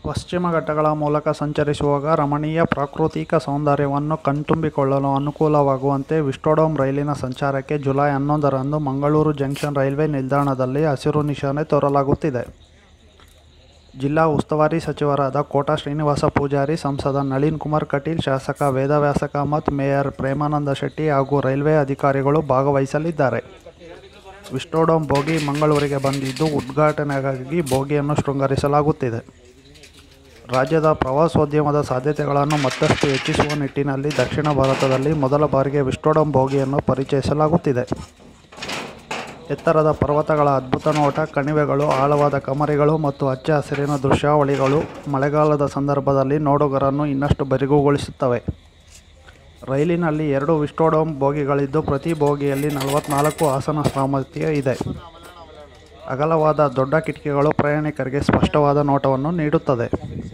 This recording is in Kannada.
ಪಶ್ಚಿಮ ಘಟ್ಟಗಳ ಮೂಲಕ ಸಂಚರಿಸುವಾಗ ರಮಣೀಯ ಪ್ರಾಕೃತಿಕ ಸೌಂದರ್ಯವನ್ನು ಕಣ್ತುಂಬಿಕೊಳ್ಳಲು ಅನುಕೂಲವಾಗುವಂತೆ ವಿಸ್ಟೋಡೋಮ್ ರೈಲಿನ ಸಂಚಾರಕ್ಕೆ ಜುಲೈ ಹನ್ನೊಂದರಂದು ಮಂಗಳೂರು ಜಂಕ್ಷನ್ ರೈಲ್ವೆ ನಿಲ್ದಾಣದಲ್ಲಿ ಹಸಿರು ನಿಶಾನೆ ತೋರಲಾಗುತ್ತಿದೆ ಜಿಲ್ಲಾ ಉಸ್ತುವಾರಿ ಸಚಿವರಾದ ಕೋಟ ಶ್ರೀನಿವಾಸ ಪೂಜಾರಿ ಸಂಸದ ನಳಿನ್ ಕುಮಾರ್ ಕಟೀಲ್ ಶಾಸಕ ವೇದವ್ಯಾಸ ಕಾಮತ್ ಮೇಯರ್ ಪ್ರೇಮಾನಂದ ಶೆಟ್ಟಿ ಹಾಗೂ ರೈಲ್ವೆ ಅಧಿಕಾರಿಗಳು ಭಾಗವಹಿಸಲಿದ್ದಾರೆ ವಿಸ್ಟೋಡೋಮ್ ಬೋಗಿ ಮಂಗಳೂರಿಗೆ ಬಂದಿದ್ದು ಉದ್ಘಾಟನೆಗಾಗಿ ಬೋಗಿಯನ್ನು ಶೃಂಗರಿಸಲಾಗುತ್ತಿದೆ ರಾಜ್ಯದ ಪ್ರವಾಸೋದ್ಯಮದ ಸಾಧ್ಯತೆಗಳನ್ನು ಮತ್ತಷ್ಟು ಹೆಚ್ಚಿಸುವ ನಿಟ್ಟಿನಲ್ಲಿ ದಕ್ಷಿಣ ಭಾರತದಲ್ಲಿ ಮೊದಲ ಬಾರಿಗೆ ವಿಸ್ಟೋಡೋಮ್ ಬೋಗಿಯನ್ನು ಪರಿಚಯಿಸಲಾಗುತ್ತಿದೆ ಎತ್ತರದ ಪರ್ವತಗಳ ಅದ್ಭುತ ನೋಟ ಕಣಿವೆಗಳು ಆಳವಾದ ಕಮರಿಗಳು ಮತ್ತು ಹಚ್ಚ ಹಸಿರಿನ ದೃಶ್ಯಾವಳಿಗಳು ಮಳೆಗಾಲದ ಸಂದರ್ಭದಲ್ಲಿ ನೋಡುಗರನ್ನು ಇನ್ನಷ್ಟು ಬೆರಗುಗೊಳಿಸುತ್ತವೆ ರೈಲಿನಲ್ಲಿ ಎರಡು ವಿಸ್ಟೋಡೋಮ್ ಬೋಗಿಗಳಿದ್ದು ಪ್ರತಿ ಬೋಗಿಯಲ್ಲಿ ನಲವತ್ನಾಲ್ಕು ಆಸನ ಸಾಮರ್ಥ್ಯ ಇದೆ ಅಗಲವಾದ ದೊಡ್ಡ ಕಿಟಕಿಗಳು ಪ್ರಯಾಣಿಕರಿಗೆ ಸ್ಪಷ್ಟವಾದ ನೋಟವನ್ನು ನೀಡುತ್ತದೆ